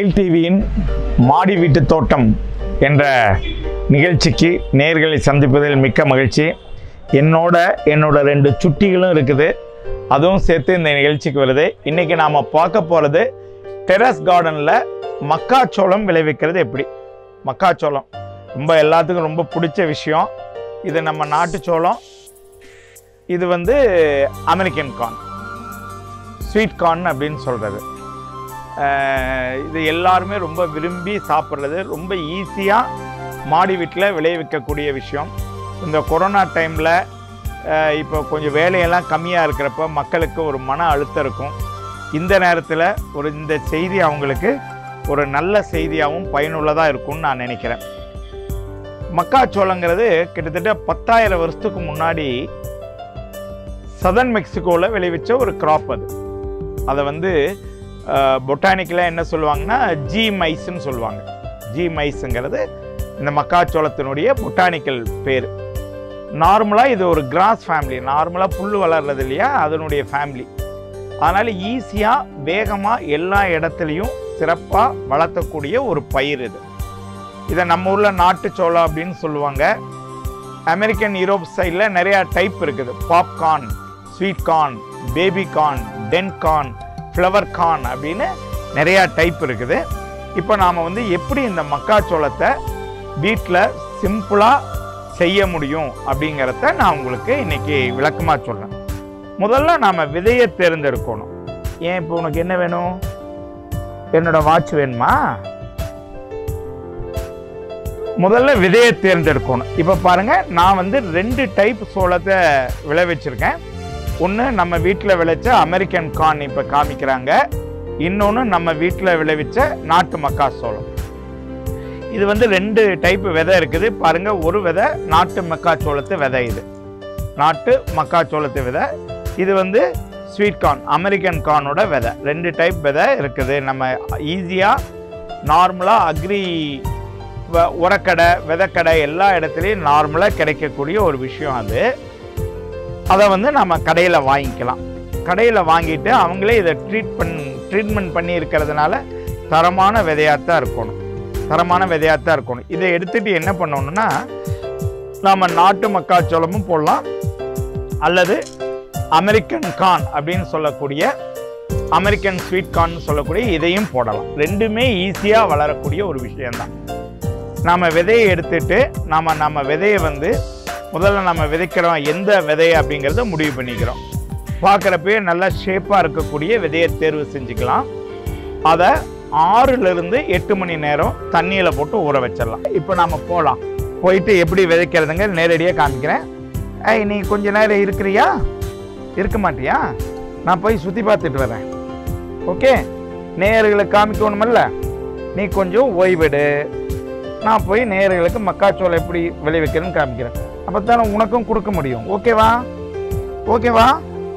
மயில் டிவியின் மாடி வீட்டு தோட்டம் என்ற நிகழ்ச்சிக்கு நேர்களை சந்திப்பதில் மிக்க மகிழ்ச்சி என்னோட என்னோட ரெண்டு சுட்டிகளும் இருக்குது அதுவும் சேர்த்து இந்த நிகழ்ச்சிக்கு வருது இன்றைக்கி நாம் பார்க்க போகிறது டெரஸ் கார்டனில் மக்காச்சோளம் விளைவிக்கிறது எப்படி மக்காச்சோளம் ரொம்ப எல்லாத்துக்கும் ரொம்ப பிடிச்ச விஷயம் இது நம்ம நாட்டு சோளம் இது வந்து அமெரிக்கன் கார்ன் ஸ்வீட் கார்ன் அப்படின்னு சொல்கிறது இது எல்லாருமே ரொம்ப விரும்பி சாப்பிட்றது ரொம்ப ஈஸியாக மாடி வீட்டில் விளைவிக்கக்கூடிய விஷயம் இந்த கொரோனா டைமில் இப்போ கொஞ்சம் வேலையெல்லாம் கம்மியாக இருக்கிறப்ப மக்களுக்கு ஒரு மன அழுத்தம் இருக்கும் இந்த நேரத்தில் ஒரு இந்த செய்தி அவங்களுக்கு ஒரு நல்ல செய்தியாகவும் பயனுள்ளதாக இருக்கும்னு நான் நினைக்கிறேன் மக்காச்சோளங்கிறது கிட்டத்தட்ட பத்தாயிரம் வருஷத்துக்கு முன்னாடி சதன் மெக்சிகோவில் விளைவிச்ச ஒரு கிராப் அது அதை வந்து பொட்டானிக்கலாக என்ன சொல்லுவாங்கன்னா ஜி மைஸ்ன்னு சொல்லுவாங்க ஜி மைஸுங்கிறது இந்த மக்காச்சோளத்தினுடைய பொட்டானிக்கல் பேர் நார்மலாக இது ஒரு கிராஸ் ஃபேமிலி நார்மலாக புல் வளர்றது இல்லையா அதனுடைய ஃபேமிலி அதனால் ஈஸியாக வேகமாக எல்லா இடத்துலையும் சிறப்பாக வளர்த்தக்கூடிய ஒரு பயிர் இது இதை நம்ம ஊரில் நாட்டு சோளம் அப்படின்னு சொல்லுவாங்க அமெரிக்கன் யூரோப் சைடில் நிறையா டைப் இருக்குது popcorn sweet corn baby corn dent corn flour corn அப்படின்னு நிறையா டைப் இருக்குது இப்போ நாம் வந்து எப்படி இந்த மக்காச்சோளத்தை வீட்டில் சிம்பிளாக செய்ய முடியும் அப்படிங்கிறத நான் உங்களுக்கு இன்னைக்கு விளக்கமாக சொல்கிறேன் முதல்ல நாம் விதையை தேர்ந்தெடுக்கணும் ஏன் இப்போ உனக்கு என்ன வேணும் என்னோட வாட்ச் வேணுமா முதல்ல விதையை தேர்ந்தெடுக்கணும் இப்போ பாருங்க நான் வந்து ரெண்டு டைப் சோளத்தை விளைவிச்சிருக்கேன் ஒன்று நம்ம வீட்டில் விளைச்ச அமெரிக்கன் கார்ன் இப்போ காமிக்கிறாங்க இன்னொன்று நம்ம வீட்டில் விளைவிச்ச நாட்டு மக்கா சோளம் இது வந்து ரெண்டு டைப் விதை இருக்குது பாருங்க ஒரு விதை நாட்டு மக்காச்சோளத்து விதை இது நாட்டு மக்காச்சோளத்து விதை இது வந்து ஸ்வீட் கார்ன் அமெரிக்கன் கார்னோட விதை ரெண்டு டைப் விதை இருக்குது நம்ம ஈஸியாக நார்மலாக அக்ரி வ- உரக்கடை விதைக்கடை எல்லா இடத்துலையும் நார்மலாக கிடைக்கக்கூடிய ஒரு விஷயம் அது அதை வந்து நம்ம கடையில் வாங்கிக்கலாம் கடையில் வாங்கிட்டு அவங்களே இதை ட்ரீட் பண் ட்ரீட்மெண்ட் பண்ணி இருக்கிறதுனால தரமான விதையாக தான் இருக்கணும் தரமான விதையாக தான் இருக்கணும் இதை எடுத்துட்டு என்ன பண்ணணும்னா நம்ம நாட்டு மக்காச்சோளமும் போடலாம் அல்லது அமெரிக்கன் கார்ன் அப்படின்னு சொல்லக்கூடிய அமெரிக்கன் ஸ்வீட் கார்ன் சொல்லக்கூடிய இதையும் போடலாம் ரெண்டுமே ஈஸியாக வளரக்கூடிய ஒரு விஷயம்தான் நாம் விதையை எடுத்துட்டு நாம் நம்ம விதையை வந்து முதல்ல நம்ம விதைக்கிறோம் எந்த விதை அப்படிங்கிறத முடிவு பண்ணிக்கிறோம் பார்க்குறப்பயே நல்லா ஷேப்பாக இருக்கக்கூடிய விதையை தேர்வு செஞ்சுக்கலாம் அதை ஆறுலேருந்து எட்டு மணி நேரம் தண்ணியில் போட்டு ஊற வச்சிடலாம் இப்போ நாம் போகலாம் போயிட்டு எப்படி விதைக்கிறதுங்க நேரடியாக காமிக்கிறேன் ஏய் நீ கொஞ்ச நேரம் இருக்கிறியா இருக்க மாட்டியா நான் போய் சுற்றி பார்த்துட்டு வரேன் ஓகே நேயர்களுக்கு காமிக்கணுமில்ல நீ கொஞ்சம் ஓய்வெடு நான் போய் நேயர்களுக்கு மக்காச்சோளம் எப்படி விளைவிக்கிறேன்னு காமிக்கிறேன் அப்போ தானே உனக்கும் கொடுக்க முடியும் ஓகேவா ஓகேவா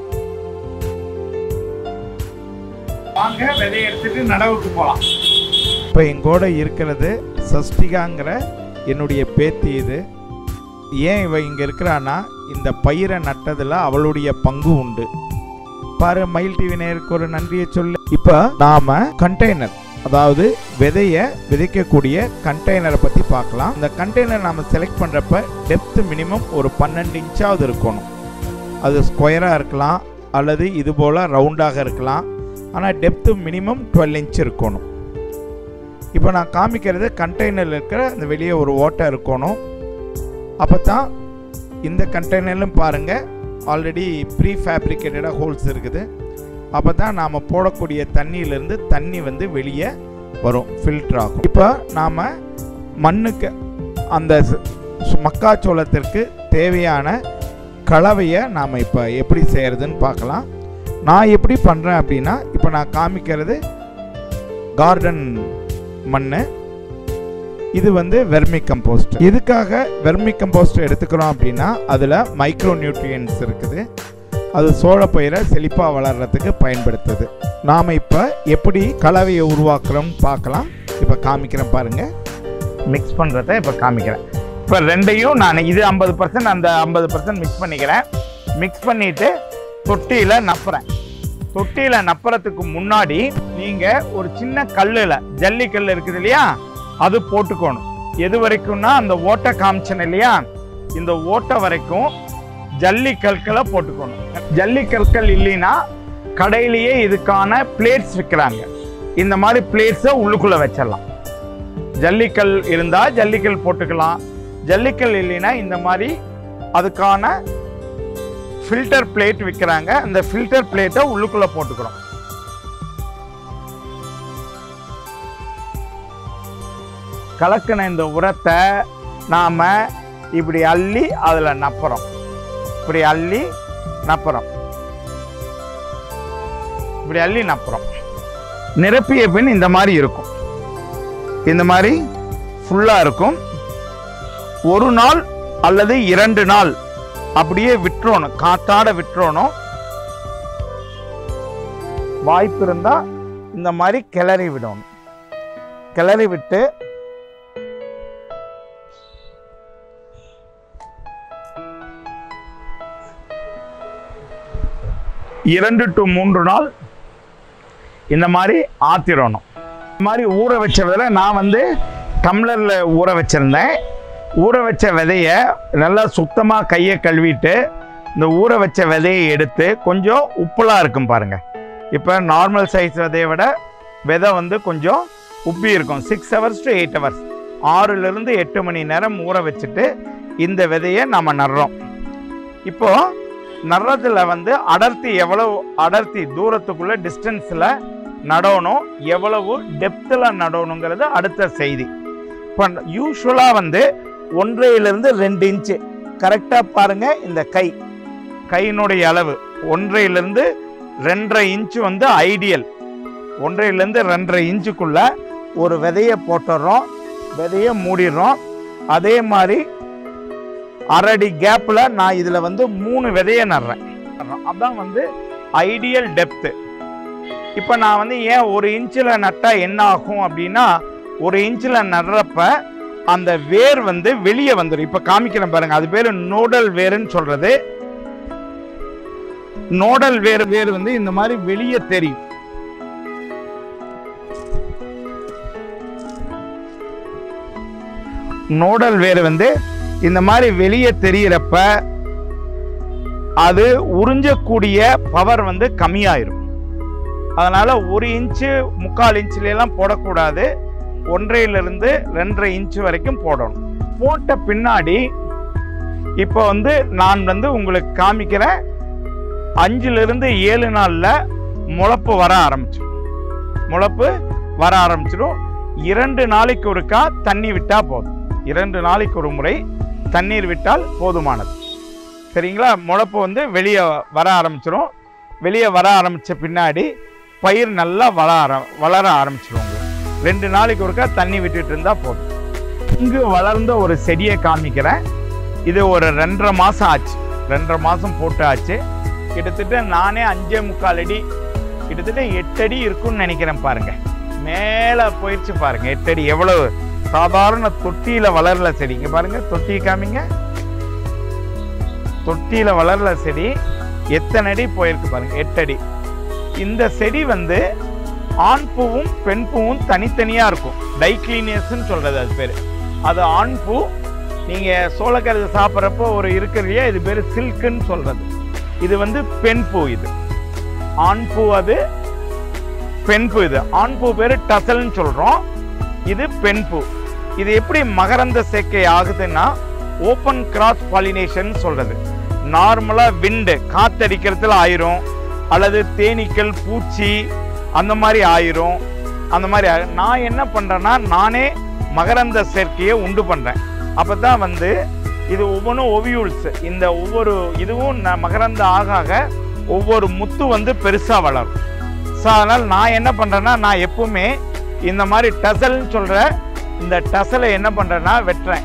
வாங்க விதையை எடுத்துட்டு நடவுக்கு போகலாம் இப்போ எங்கூட இருக்கிறது சஷ்டிகாங்கிற என்னுடைய பேத்தி இது ஏன் இவ இங்கே இருக்கிறான்னா இந்த பயிரை நட்டதில் அவளுடைய பங்கு உண்டு பாரு மயில் டிவி நேருக்கு ஒரு நன்றியை சொல்லு இப்போ நாம கண்டெய்னர் அதாவது விதையை விதைக்கக்கூடிய கண்டெய்னரை பற்றி பார்க்கலாம் இந்த கண்டெய்னர் நாம் செலக்ட் பண்ணுறப்ப டெப்த் மினிமம் ஒரு பன்னெண்டு இன்ச்சாவது இருக்கணும் அது ஸ்கொயராக இருக்கலாம் அல்லது இது போல் ரவுண்டாக இருக்கலாம் ஆனால் டெப்த்து மினிமம் டுவெல் இன்ச் இருக்கணும் இப்போ நான் காமிக்கிறது கண்டெய்னரில் இருக்கிற அந்த வெளியே ஒரு ஓட்டை இருக்கணும் அப்போ தான் இந்த கண்டெய்னர்லும் பாருங்கள் ஆல்ரெடி ப்ரீ ஃபேப்ரிகேட்டடாக ஹோல்ஸ் இருக்குது அப்போ தான் நாம் போடக்கூடிய தண்ணியிலேருந்து தண்ணி வந்து வெளியே வரும் ஃபில்டர் ஆகும் இப்போ நாம் மண்ணுக்கு அந்த ச- சு- மக்காச்சோளத்திற்கு தேவையான கலவையை நாம் இப்போ எப்படி செய்கிறதுன்னு பார்க்கலாம் நான் எப்படி பண்ணுறேன் அப்படின்னா இப்போ நான் காமிக்கிறது கார்டன் மண் இது வந்து வெர்மி கம்போஸ்ட் இதுக்காக வெர்மி கம்போஸ்ட் எடுத்துக்கிறோம் அப்படின்னா அதில் மைக்ரோ நியூட்ரியன்ஸ் இருக்குது அது சோளப்பயிரை செழிப்பாக வளர்கிறதுக்கு பயன்படுத்துது நாம் இப்போ எப்படி கலவையை உருவாக்குறோம்னு பார்க்கலாம் இப்போ காமிக்கிறேன் பாருங்கள் மிக்ஸ் பண்ணுறத இப்போ காமிக்கிறேன் இப்போ ரெண்டையும் நான் இது ஐம்பது பர்சன்ட் அந்த ஐம்பது பர்சன்ட் மிக்ஸ் பண்ணிக்கிறேன் மிக்ஸ் பண்ணிவிட்டு தொட்டியில் நப்புறேன் தொட்டியில நப்புறதுக்கு முன்னாடி நீங்க ஒரு சின்ன கல்லுல ஜல்லி கல் இருக்குது இல்லையா அது போட்டுக்கணும் எது வரைக்கும்னா அந்த ஓட்டை காமிச்சன் இல்லையா இந்த ஓட்டை வரைக்கும் ஜல்லி கற்களை போட்டுக்கணும் ஜல்லி கற்கள் இல்லைன்னா கடையிலேயே இதுக்கான பிளேட்ஸ் விற்கிறாங்க இந்த மாதிரி பிளேட்ஸை உள்ளுக்குள்ள வச்சிடலாம் ஜல்லிக்கல் இருந்தா ஜல்லிக்கல் போட்டுக்கலாம் ஜல்லிக்கல் இல்லைன்னா இந்த மாதிரி அதுக்கான ஃபில்டர் பிளேட் விற்கிறாங்க அந்த ஃபில்டர் பிளேட்டை உள்ளுக்குள்ள போட்டுக்கிறோம் கலக்கின இந்த உரத்தை நாம இப்படி அள்ளி அதுல நப்புறோம் இப்படி அள்ளி நப்புறோம் இப்படி அள்ளி நப்புறோம் நிரப்பிய பின் இந்த மாதிரி இருக்கும் இந்த மாதிரி ஃபுல்லா இருக்கும் ஒரு நாள் அல்லது இரண்டு நாள் அப்படியே விட்டுறணும் காத்தாட விட்டுறணும் வாய்ப்பு இருந்தா இந்த மாதிரி கிளறி விடணும் கிளறி விட்டு இரண்டு டு மூன்று நாள் இந்த மாதிரி ஆத்திரணும் இந்த மாதிரி ஊற வச்ச விதை நான் வந்து டம்ளரில் ஊற வச்சிருந்தேன் ஊற வச்ச விதைய நல்லா சுத்தமாக கையை கழுவிட்டு இந்த ஊற வச்ச விதையை எடுத்து கொஞ்சம் உப்புலாம் இருக்கும் பாருங்க இப்போ நார்மல் சைஸ் விதையை விட விதை வந்து கொஞ்சம் உப்பி இருக்கும் six hours to eight hours ஆறுலேருந்து எட்டு மணி நேரம் ஊற வச்சுட்டு இந்த விதையை நம்ம நடுறோம் இப்போ நடுறதுல வந்து அடர்த்தி எவ்வளவு அடர்த்தி தூரத்துக்குள்ள டிஸ்டன்ஸில் நடணும் எவ்வளவு டெப்த்தில் நடணுங்கிறது அடுத்த செய்தி இப்போ யூஸ்வலாக வந்து ஒன்றையிலிருந்து ரெண்டு இன்ச்சு கரெக்டாக பாருங்க இந்த கை கையினுடைய அளவு ஒன்றையிலிருந்து ரெண்டரை இன்ச்சு வந்து ஐடியல் ஒன்றையிலேருந்து ரெண்டரை இன்ச்சுக்குள்ள ஒரு விதையை போட்டுடுறோம் விதையை மூடிடுறோம் அதே மாதிரி அரடி கேப்பில் நான் இதில் வந்து மூணு விதையை நடுறேன் அதான் வந்து ஐடியல் டெப்த்து இப்போ நான் வந்து ஏன் ஒரு இன்ச்சில் நட்டால் என்ன ஆகும் அப்படின்னா ஒரு இன்ச்சில் நடுறப்ப அந்த வேர் வந்து வெளியே வந்துடும் இப்போ காமிக்கிறேன் பாருங்க அது பேர் நோடல் வேருன்னு சொல்றது நோடல் வேர் வேர் வந்து இந்த மாதிரி வெளியே தெரியும் நோடல் வேர் வந்து இந்த மாதிரி வெளியே தெரியிறப்ப அது உறிஞ்சக்கூடிய பவர் வந்து கம்மியாயிரும் அதனால ஒரு இன்ச்சு முக்கால் இன்ச்சுல எல்லாம் போடக்கூடாது ஒன்றையிலிருந்து ரெண்டரை இன்ச்சு வரைக்கும் போடணும் போட்ட பின்னாடி இப்போ வந்து நான் வந்து உங்களுக்கு காமிக்கிறேன் அஞ்சுலேருந்து ஏழு நாளில் முளப்பு வர ஆரம்பிச்சிடும் முளப்பு வர ஆரம்பிச்சிடும் இரண்டு நாளைக்கு ஒருக்கா தண்ணி விட்டால் போதும் இரண்டு நாளைக்கு ஒரு முறை தண்ணீர் விட்டால் போதுமானது சரிங்களா முளப்பு வந்து வெளியே வர ஆரம்பிச்சிடும் வெளியே வர ஆரம்பித்த பின்னாடி பயிர் நல்லா வளர ஆர- வளர ஆரம்பிச்சிடும் உங்களுக்கு ரெண்டு நாளைக்கு ஒருக்கா தண்ணி விட்டுட்டு இருந்தா போதும் இங்கு வளர்ந்த ஒரு செடியை காமிக்கிறேன் இது ஒரு ரெண்டரை மாசம் ஆச்சு ரெண்டரை மாசம் போட்டு ஆச்சு கிட்டத்தட்ட நானே அஞ்சே முக்கால் அடி கிட்டத்தட்ட எட்டு அடி இருக்கும்னு நினைக்கிறேன் பாருங்க மேலே போயிடுச்சு பாருங்க எட்டு அடி எவ்வளவு சாதாரண தொட்டியில வளரல செடி இங்க பாருங்க தொட்டி காமிங்க தொட்டியில வளரல செடி எத்தனை அடி போயிருக்கு பாருங்க எட்டு அடி இந்த செடி வந்து ஆண் பூவும் பெண் பூவும் தனித்தனியா இருக்கும் டைக்ளீனியஸ்ன்னு சொல்றது அது பேரு அது ஆண் பூ நீங்க சோளக்கருது சாப்பிட்றப்போ ஒரு இருக்கிறையா இது பேரு சில்க்குன்னு சொல்றது இது வந்து பெண் பூ இது ஆண் பூ அது பெண் பூ இது ஆண் பூ பேரு டசல்னு சொல்றோம் இது பெண் பூ இது எப்படி மகரந்த சேர்க்கை ஆகுதுன்னா ஓப்பன் கிராஸ் பாலினேஷன் சொல்றது நார்மலா விண்டு காத்தடிக்கிறதுல ஆயிரும் அல்லது தேனீக்கள் பூச்சி அந்த மாதிரி ஆயிரும் அந்த மாதிரி ஆயிரும். நான் என்ன பண்றேன்னா நானே மகரந்த சேர்க்கையை உண்டு பண்றேன் அப்பதான் வந்து இது ஒவ்வொன்றும் ஒவியூல்ஸ் இந்த ஒவ்வொரு இதுவும் ந- மகரந்த ஆக ஆக ஒவ்வொரு முத்து வந்து பெருசா வளரும் ஸோ அதனால் நான் என்ன பண்றேன்னா நான் எப்பவுமே இந்த மாதிரி டசல்னு சொல்ற இந்த டசலை என்ன பண்றேன்னா வெட்டுறேன்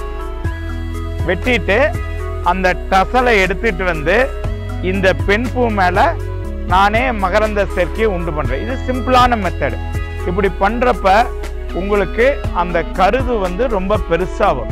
வெட்டிட்டு அந்த டசலை எடுத்துட்டு வந்து இந்த பெண் பூ மேல நானே மகரந்த சேர்க்கையை உண்டு பண்றேன் இது சிம்பிளான மெத்தடு இப்படி பண்றப்ப உங்களுக்கு அந்த கருது வந்து ரொம்ப பெருசா வரும்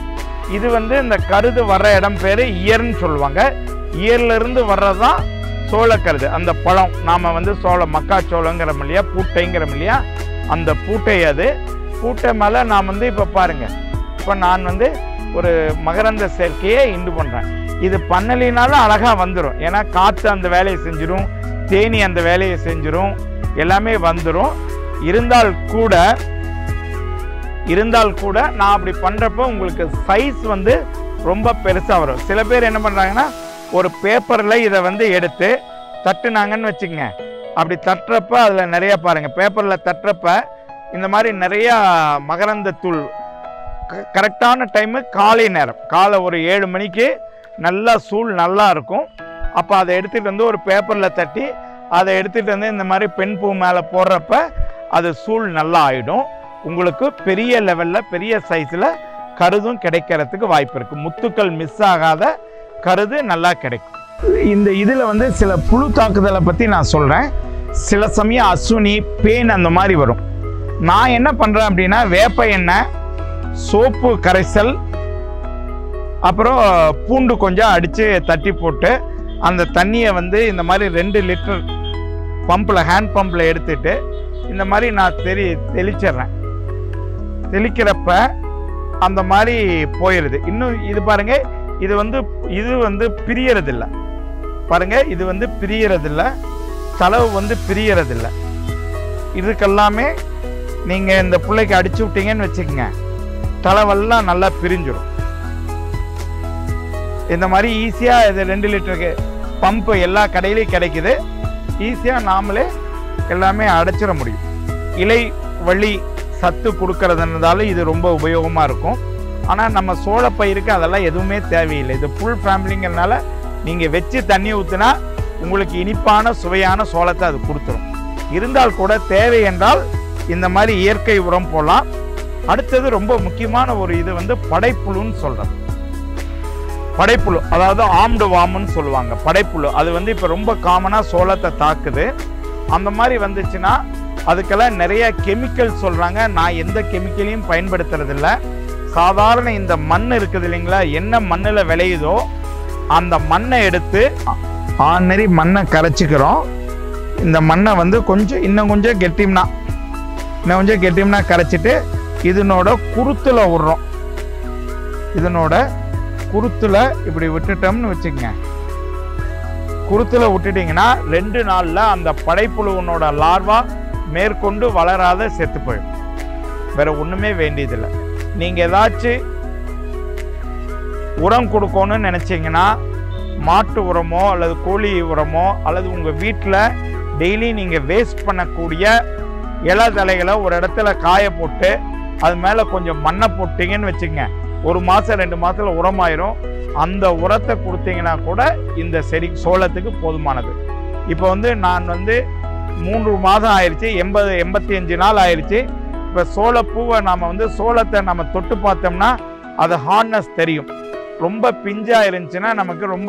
இது வந்து இந்த கருது வர்ற இடம் பேரு இயர்னு சொல்லுவாங்க இயர்ல இருந்து வர்றதுதான் சோளக்கருது அந்த பழம் நாம் வந்து சோளம் மக்காச்சோளங்கிறோம் இல்லையா பூட்டைங்கிறோம் இல்லையா அந்த பூட்டை அது பூட்டை மேலே நான் வந்து இப்போ பாருங்க இப்போ நான் வந்து ஒரு மகரந்த சேர்க்கையை இண்டு பண்ணுறேன் இது பண்ணலினாலும் அழகாக வந்துடும் ஏன்னா காற்று அந்த வேலையை செஞ்சிடும் தேனி அந்த வேலையை செஞ்சிடும் எல்லாமே வந்துடும் இருந்தால் கூட இருந்தால் கூட நான் அப்படி பண்ணுறப்போ உங்களுக்கு சைஸ் வந்து ரொம்ப பெருசாக வரும் சில பேர் என்ன பண்ணுறாங்கன்னா ஒரு பேப்பரில் இதை வந்து எடுத்து தட்டுனாங்கன்னு வச்சுக்கங்க அப்படி தட்டுறப்ப அதில் நிறைய பாருங்கள் பேப்பரில் தட்டுறப்ப இந்த மாதிரி நிறையா மகரந்த தூள் கரெக்டான டைமு காலை நேரம் காலை ஒரு ஏழு மணிக்கு நல்லா சூழ் நல்லா இருக்கும் அப்போ அதை எடுத்துகிட்டு வந்து ஒரு பேப்பரில் தட்டி அதை எடுத்துகிட்டு வந்து இந்த மாதிரி பெண் பூ மேலே போடுறப்ப அது சூழ் நல்லா ஆயிடும் உங்களுக்கு பெரிய லெவலில் பெரிய சைஸில் கருதும் கிடைக்கிறதுக்கு வாய்ப்பு இருக்குது முத்துக்கள் மிஸ் ஆகாத கருது நல்லா கிடைக்கும் இந்த இதில் வந்து சில புழு தாக்குதலை பற்றி நான் சொல்கிறேன் சில சமயம் அசுனி பேன் அந்த மாதிரி வரும் நான் என்ன பண்ணுறேன் அப்படின்னா வேப்ப எண்ணெய் சோப்பு கரைசல் அப்புறம் பூண்டு கொஞ்சம் அடித்து தட்டி போட்டு அந்த தண்ணியை வந்து இந்த மாதிரி ரெண்டு லிட்டர் பம்பில் ஹேண்ட் பம்பில் எடுத்துட்டு இந்த மாதிரி நான் தெளி தெளிச்சிடுறேன் தெளிக்கிறப்ப அந்த மாதிரி போயிடுது இன்னும் இது பாருங்க இது வந்து இது வந்து பிரியறதில்ல பாருங்க இது வந்து பிரியறதில்ல செலவு வந்து பிரியறதில்ல இதுக்கெல்லாமே நீங்கள் இந்த பிள்ளைக்கு அடிச்சு விட்டீங்கன்னு வச்சுக்கோங்க தலைவெல்லாம் நல்லா பிரிஞ்சிடும் இந்த மாதிரி ஈஸியாக இது ரெண்டு லிட்டருக்கு பம்பு எல்லா கடையிலையும் கிடைக்குது ஈஸியாக நாமளே எல்லாமே அடைச்சிட முடியும் இலை வழி சத்து கொடுக்கறதுனால இது ரொம்ப உபயோகமாக இருக்கும் ஆனால் நம்ம சோளப்பயிருக்கு அதெல்லாம் எதுவுமே தேவையில்லை இது ஃபுல் ஃபேமிலிங்கிறதுனால நீங்கள் வச்சு தண்ணி ஊற்றினா உங்களுக்கு இனிப்பான சுவையான சோளத்தை அது கொடுத்துரும் இருந்தால் கூட தேவை என்றால் இந்த மாதிரி இயற்கை உரம் போடலாம் அடுத்தது ரொம்ப முக்கியமான ஒரு இது வந்து படைப்புழுன்னு சொல்கிறது படைப்புழு அதாவது ஆம்டு வாமுன்னு சொல்லுவாங்க படைப்புழு அது வந்து இப்போ ரொம்ப காமனாக சோளத்தை தாக்குது அந்த மாதிரி வந்துச்சுன்னா அதுக்கெல்லாம் நிறைய கெமிக்கல் சொல்கிறாங்க நான் எந்த கெமிக்கலையும் பயன்படுத்துறதில்ல சாதாரண இந்த மண் இருக்குது இல்லைங்களா என்ன மண்ணில் விளையுதோ அந்த மண்ணை எடுத்து ஆர்டினரி மண்ணை கரைச்சிக்கிறோம் இந்த மண்ணை வந்து கொஞ்சம் இன்னும் கொஞ்சம் கெட்டிம்னா இன்னும் கொஞ்சம் கெட்டிம்னா கரைச்சிட்டு இதனோட குருத்துல விடுறோம் இதனோட குருத்துல இப்படி விட்டுட்டோம்னு வச்சுக்கங்க குருத்துல விட்டுட்டீங்கன்னா ரெண்டு நாள்ல அந்த படைப்புழுவனோட லார்வா மேற்கொண்டு வளராத செத்து போயிடும் வேற ஒண்ணுமே வேண்டியதில்லை நீங்க ஏதாச்சும் உரம் கொடுக்கணும்னு நினைச்சீங்கன்னா மாட்டு உரமோ அல்லது கோழி உரமோ அல்லது உங்க வீட்டில் டெய்லி நீங்க வேஸ்ட் பண்ணக்கூடிய இலை தலைகளை ஒரு இடத்துல காய போட்டு அது மேலே கொஞ்சம் மண்ணை போட்டீங்கன்னு வச்சுங்க ஒரு மாதம் ரெண்டு மாதத்தில் உரமாயிரும் அந்த உரத்தை கொடுத்தீங்கன்னா கூட இந்த செடி சோளத்துக்கு போதுமானது இப்போ வந்து நான் வந்து மூன்று மாதம் ஆயிடுச்சு எண்பது எண்பத்தி அஞ்சு நாள் ஆயிடுச்சு இப்போ சோளப்பூவை நாம் வந்து சோளத்தை நம்ம தொட்டு பார்த்தோம்னா அது ஹார்ட்னஸ் தெரியும் ரொம்ப பிஞ்சாக இருந்துச்சுன்னா நமக்கு ரொம்ப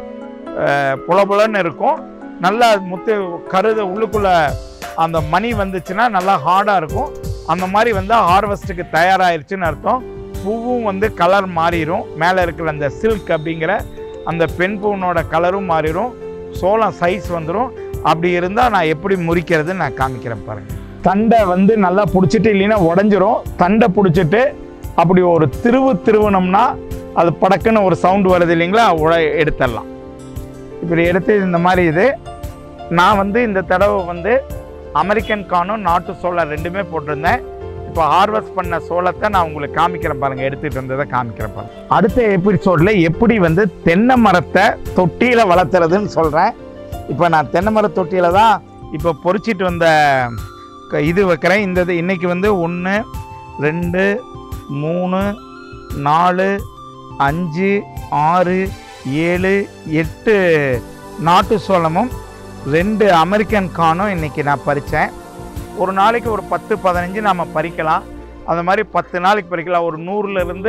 அஹ், புலபுலன்னு இருக்கும் நல்லா முத்து கருத உள்ளுக்குள்ள அந்த மணி வந்துச்சுன்னா நல்லா ஹார்டாக இருக்கும் அந்த மாதிரி வந்து ஹார்வெஸ்ட்டுக்கு தயாராகிருச்சுன்னு அர்த்தம் பூவும் வந்து கலர் மாறிடும் மேலே இருக்கிற அந்த சில்க் அப்படிங்கிற அந்த பெண் பூனோட கலரும் மாறிடும் சோளம் சைஸ் வந்துடும் அப்படி இருந்தால் நான் எப்படி முறிக்கிறதுன்னு நான் காமிக்கிறேன் பாருங்க தண்டை வந்து நல்லா பிடிச்சிட்டு இல்லைன்னா உடஞ்சிரும் தண்டை பிடிச்சிட்டு அப்படி ஒரு திருவு திருவுனோம்னா அது படக்குன்னு ஒரு சவுண்டு வருது இல்லைங்களா உட எடுத்துடலாம் இப்படி எடுத்து இந்த மாதிரி இது நான் வந்து இந்த தடவை வந்து அமெரிக்கன் கானும் நாட்டு சோளம் ரெண்டுமே போட்டிருந்தேன் இப்போ ஹார்வெஸ்ட் பண்ண சோளத்தை நான் உங்களுக்கு காமிக்கிறேன் பாருங்க எடுத்துட்டு வந்ததை காமிக்கிறேன் பாருங்க அடுத்த எபிசோட்ல எப்படி வந்து தென்னை மரத்தை தொட்டியில வளர்த்துறதுன்னு சொல்றேன் இப்போ நான் தென்னை மர தொட்டியில தான் இப்போ பொறிச்சிட்டு வந்த க- இது வைக்கிறேன் இந்த இது இன்னைக்கு வந்து ஒன்று ரெண்டு மூணு நாலு அஞ்சு ஆறு ஏழு எட்டு நாட்டு சோளமும் ரெண்டு அமெரிக்கன் கானும் இன்னைக்கு நான் பறித்தேன் ஒரு நாளைக்கு ஒரு பத்து பதினஞ்சு நாம் பறிக்கலாம் அந்த மாதிரி பத்து நாளைக்கு பறிக்கலாம் ஒரு நூறுலேருந்து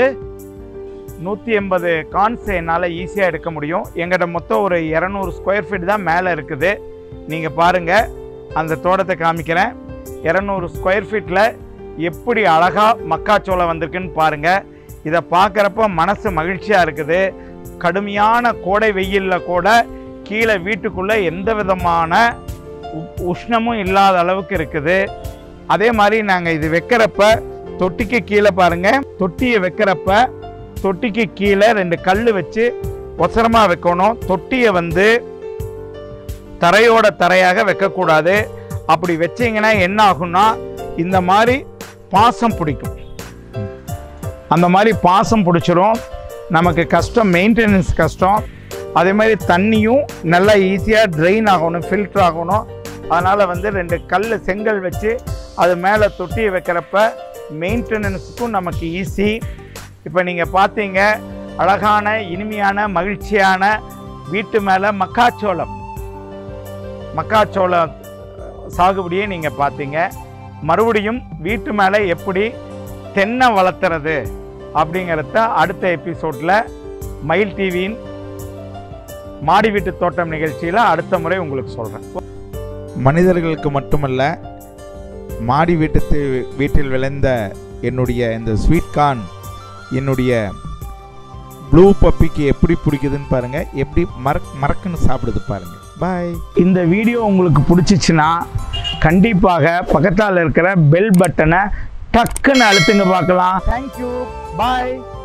நூற்றி எண்பது கான்ஸ் என்னால் ஈஸியாக எடுக்க முடியும் எங்கிட்ட மொத்தம் ஒரு இரநூறு ஸ்கொயர் ஃபீட் தான் மேலே இருக்குது நீங்கள் பாருங்கள் அந்த தோட்டத்தை காமிக்கிறேன் இரநூறு ஸ்கொயர் ஃபீட்டில் எப்படி அழகாக மக்காச்சோளம் வந்திருக்குன்னு பாருங்கள் இதை பார்க்குறப்ப மனசு மகிழ்ச்சியாக இருக்குது கடுமையான கோடை வெயிலில் கூட கீழே வீட்டுக்குள்ளே எந்த விதமான உ- உஷ்ணமும் இல்லாத அளவுக்கு இருக்குது அதே மாதிரி நாங்கள் இது வைக்கிறப்ப தொட்டிக்கு கீழே பாருங்க தொட்டியை வைக்கிறப்ப தொட்டிக்கு கீழே ரெண்டு கல் வச்சு ஒசரமாக வைக்கணும் தொட்டியை வந்து தரையோட தரையாக வைக்கக்கூடாது அப்படி வச்சீங்கன்னா என்ன ஆகும்னா இந்த மாதிரி பாசம் பிடிக்கும் அந்த மாதிரி பாசம் பிடிச்சிரும் நமக்கு கஷ்டம் மெயின்டெனன்ஸ் கஷ்டம் அதே மாதிரி தண்ணியும் நல்லா ஈஸியாக ட்ரெயின் ஆகணும் ஃபில்டர் ஆகணும் அதனால் வந்து ரெண்டு கல் செங்கல் வச்சு அது மேலே தொட்டியை வைக்கிறப்ப மெயின்டெனன்ஸுக்கும் நமக்கு ஈஸி இப்போ நீங்கள் பார்த்தீங்க அழகான இனிமையான மகிழ்ச்சியான வீட்டு மேலே மக்காச்சோளம் மக்காச்சோளம் சாகுபடியை நீங்கள் பார்த்தீங்க மறுபடியும் வீட்டு மேலே எப்படி தென்னை வளர்த்துறது அப்படிங்கிறத அடுத்த எபிசோடில் மயில் டிவியின் மாடி வீட்டு தோட்டம் நிகழ்ச்சியில் அடுத்த முறை உங்களுக்கு சொல்கிறேன் மனிதர்களுக்கு மட்டுமல்ல மாடி வீட்டு வீட்டில் விளைந்த என்னுடைய இந்த ஸ்வீட் கார்ன் என்னுடைய ப்ளூ பப்பிக்கு எப்படி பிடிக்குதுன்னு பாருங்க எப்படி மறக் மறக்குன்னு சாப்பிடுது பாருங்க பாய் இந்த வீடியோ உங்களுக்கு பிடிச்சிச்சுன்னா கண்டிப்பாக பக்கத்தால் இருக்கிற பெல் பட்டனை டக்குன்னு அழுத்துங்க பார்க்கலாம் தேங்க்யூ பாய்